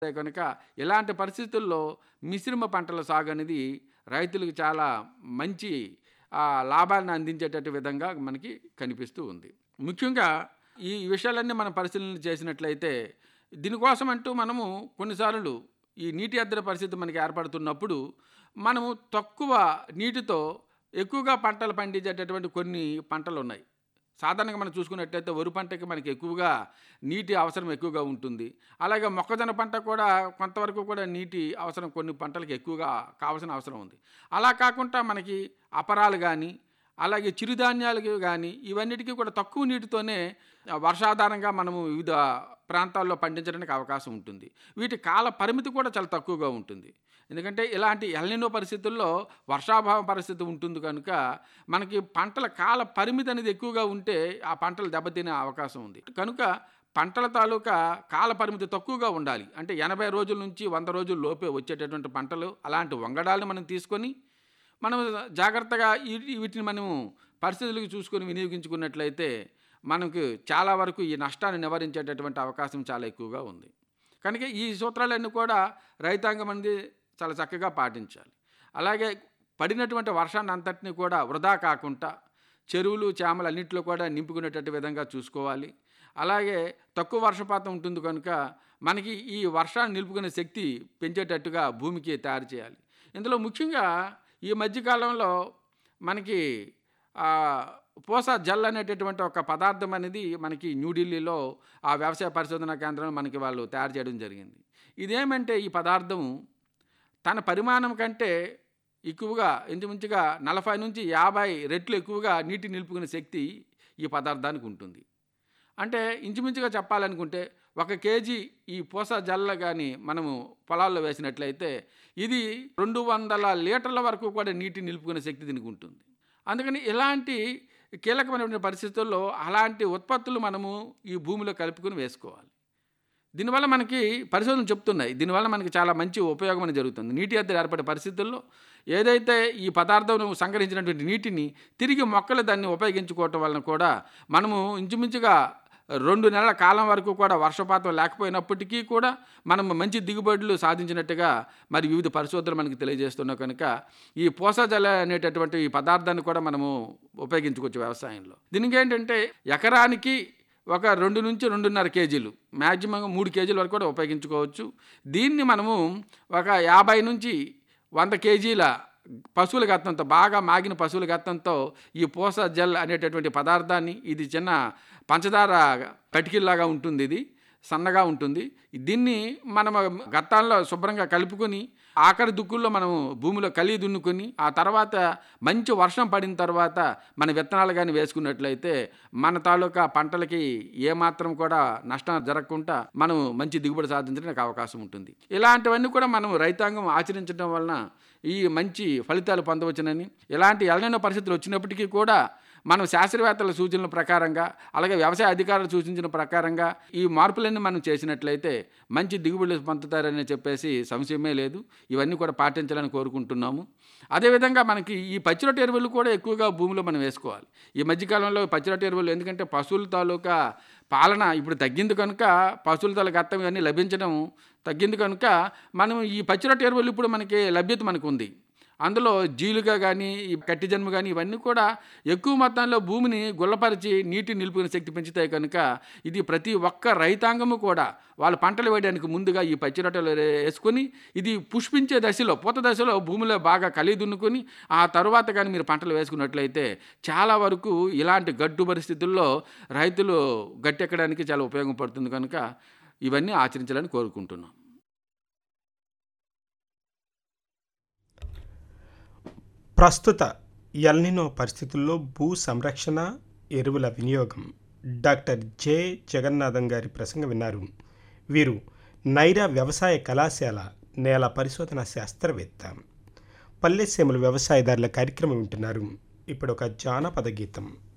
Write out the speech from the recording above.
కనుక ఇలాంటి పరిస్థితుల్లో మిశ్రమ పంటల సాగు అనేది రైతులకు చాలా మంచి ఆ, లాభాలను అందించేటట్టు విధంగా మనకి కనిపిస్తూ ఉంది ముఖ్యంగా ఈ విషయాలన్నీ మనం పరిశీలన చేసినట్లయితే దీనికోసం అంటూ మనము కొన్నిసార్లు ఈ నీటి ఎద్దడి పరిస్థితి మనకి ఏర్పడుతున్నప్పుడు మనము తక్కువ నీటితో ఎక్కువగా పంటలు పండించేటటువంటి కొన్ని పంటలు ఉన్నాయి సాధారణంగా మనం చూసుకున్నట్లయితే వరి పంటకి మనకి ఎక్కువగా నీటి అవసరం ఎక్కువగా ఉంటుంది అలాగే మొక్కజొన్న పంట కూడా కొంతవరకు కూడా నీటి అవసరం కొన్ని పంటలకు ఎక్కువగా కావాల్సిన అవసరం ఉంది అలా కాకుండా మనకి అపరాలు కానీ అలాగే చిరుధాన్యాలు కానీ ఇవన్నిటికీ కూడా తక్కువ నీటితోనే ఆ, వర్షాధారంగా మనము వివిధ ప్రాంతాల్లో పండించడానికి అవకాశం ఉంటుంది వీటి కాల పరిమితి కూడా చాలా తక్కువగా ఉంటుంది ఎందుకంటే ఇలాంటి ఎల్నినో పరిస్థితుల్లో వర్షాభావ పరిస్థితి ఉంటుంది కనుక మనకి పంటల కాల పరిమితి అనేది ఎక్కువగా ఉంటే ఆ పంటలు దెబ్బతినే అవకాశం ఉంది కనుక పంటల తాలూకా కాల పరిమితి తక్కువగా ఉండాలి అంటే ఎనభై రోజుల నుంచి వంద రోజుల లోపే వచ్చేటటువంటి పంటలు అలాంటి వంగడాలను మనం తీసుకొని మనం జాగ్రత్తగా ఈ- వీటిని మనము పరిస్థితులకు చూసుకొని వినియోగించుకున్నట్లయితే మనకు చాలా వరకు ఈ నష్టాన్ని నివారించేటటువంటి అవకాశం చాలా ఎక్కువగా ఉంది కనుక ఈ సూత్రాలన్నీ కూడా రైతాంగం అనేది చాలా చక్కగా పాటించాలి అలాగే పడినటువంటి వర్షాన్ని అంతటిని కూడా వృధా కాకుండా చెరువులు చేమలు అన్నింటిలో కూడా నింపుకునేటట్టు విధంగా చూసుకోవాలి అలాగే తక్కువ వర్షపాతం ఉంటుంది కనుక మనకి ఈ వర్షాన్ని నిలుపుకునే శక్తి పెంచేటట్టుగా భూమికి తయారు చేయాలి ఇందులో ముఖ్యంగా ఈ మధ్యకాలంలో మనకి ఆ, పోసా జల్ అనేటటువంటి ఒక పదార్థం అనేది మనకి న్యూఢిల్లీలో ఆ వ్యవసాయ పరిశోధనా కేంద్రంలో మనకి వాళ్ళు తయారు చేయడం జరిగింది ఇదేమంటే ఈ పదార్థం తన పరిమాణం కంటే ఎక్కువగా ఇంచుమించుగా నలభై నుంచి యాభై రెట్లు ఎక్కువగా నీటి నిలుపుకునే శక్తి ఈ పదార్థానికి ఉంటుంది అంటే ఇంచుమించుగా చెప్పాలనుకుంటే ఒక కేజీ ఈ పూస జల్ల కానీ మనము పొలాల్లో వేసినట్లయితే ఇది రెండు వందల లీటర్ల వరకు కూడా నీటి నిలుపుకునే శక్తి దీనికి ఉంటుంది అందుకని ఇలాంటి కీలకమైనటువంటి పరిస్థితుల్లో అలాంటి ఉత్పత్తులు మనము ఈ భూమిలో కలుపుకొని వేసుకోవాలి దీనివల్ల మనకి పరిశోధనలు చెప్తున్నాయి దీనివల్ల మనకి చాలా మంచి ఉపయోగం అనేది జరుగుతుంది నీటి ఎద్దడి ఏర్పడే పరిస్థితుల్లో ఏదైతే ఈ పదార్థం సంగ్రహించినటువంటి నీటిని తిరిగి మొక్కలు దాన్ని ఉపయోగించుకోవటం వలన కూడా మనము ఇంచుమించుగా రెండు నెలల కాలం వరకు కూడా వర్షపాతం లేకపోయినప్పటికీ కూడా మనం మంచి దిగుబడులు సాధించినట్టుగా మరి వివిధ పరిశోధనలు మనకి తెలియజేస్తున్నాయి కనుక ఈ పోసజల అనేటటువంటి ఈ పదార్థాన్ని కూడా మనము ఉపయోగించుకోవచ్చు వ్యవసాయంలో దీనికి ఏంటంటే ఎకరానికి ఒక రెండు నుంచి రెండున్నర కేజీలు మ్యాక్సిమం మూడు కేజీల వరకు కూడా ఉపయోగించుకోవచ్చు దీన్ని మనము ఒక యాభై నుంచి వంద కేజీల పశువుల గత్తంతో బాగా మాగిన పశువుల గత్తంతో ఈ పూస జెల్ అనేటటువంటి పదార్థాన్ని ఇది చిన్న పంచదార పటికిల్లాగా ఉంటుంది ఇది సన్నగా ఉంటుంది దీన్ని మనం గత్తాల్లో శుభ్రంగా కలుపుకొని ఆఖరి దుక్కుల్లో మనము భూమిలో కలి దున్నుకొని ఆ తర్వాత మంచి వర్షం పడిన తర్వాత మన విత్తనాలు కానీ వేసుకున్నట్లయితే మన తాలూకా పంటలకి ఏమాత్రం కూడా నష్టం జరగకుండా మనం మంచి దిగుబడి సాధించడానికి అవకాశం ఉంటుంది ఇలాంటివన్నీ కూడా మనం రైతాంగం ఆచరించడం వలన ఈ మంచి ఫలితాలు పొందవచ్చునని ఇలాంటి ఎలనైన పరిస్థితులు వచ్చినప్పటికీ కూడా మనం శాస్త్రవేత్తల సూచనల ప్రకారంగా అలాగే వ్యవసాయ అధికారులు సూచించిన ప్రకారంగా ఈ మార్పులన్నీ మనం చేసినట్లయితే మంచి దిగుబడులు పొందుతారని చెప్పేసి సంశయమే లేదు ఇవన్నీ కూడా పాటించాలని కోరుకుంటున్నాము అదేవిధంగా మనకి ఈ పచ్చిరొట్ట ఎరువులు కూడా ఎక్కువగా భూమిలో మనం వేసుకోవాలి ఈ మధ్యకాలంలో పచ్చిరొట్ట ఎరువులు ఎందుకంటే పశువుల తాలూకా పాలన ఇప్పుడు తగ్గింది కనుక పశువుల తాలూకా గత్తం ఇవన్నీ లభించడం తగ్గింది కనుక మనం ఈ పచ్చిరొట్ట ఎరువులు ఇప్పుడు మనకి లభ్యత మనకు ఉంది అందులో జీలుగా కానీ ఈ కట్టి జన్మ కానీ ఇవన్నీ కూడా ఎక్కువ మొత్తంలో భూమిని గుల్లపరిచి నీటి నిలుపుకునే శక్తి పెంచుతాయి కనుక ఇది ప్రతి ఒక్క రైతాంగము కూడా వాళ్ళ పంటలు వేయడానికి ముందుగా ఈ పచ్చి రొట్టెలు వేసుకొని ఇది పుష్పించే దశలో పూత దశలో భూమిలో బాగా కలి దున్నుకొని ఆ తరువాత కానీ మీరు పంటలు వేసుకున్నట్లయితే చాలా వరకు ఇలాంటి గడ్డు పరిస్థితుల్లో రైతులు గట్టెక్కడానికి చాలా ఉపయోగపడుతుంది కనుక ఇవన్నీ ఆచరించాలని కోరుకుంటున్నాం ప్రస్తుత ఎల్నినో పరిస్థితుల్లో భూ సంరక్షణ ఎరువుల వినియోగం డాక్టర్ జె జగన్నాథం గారి ప్రసంగం విన్నారు వీరు నైరా వ్యవసాయ కళాశాల నేల పరిశోధన శాస్త్రవేత్త పల్లెసీమల వ్యవసాయదారుల కార్యక్రమం వింటున్నారు ఇప్పుడు ఒక జానపద గీతం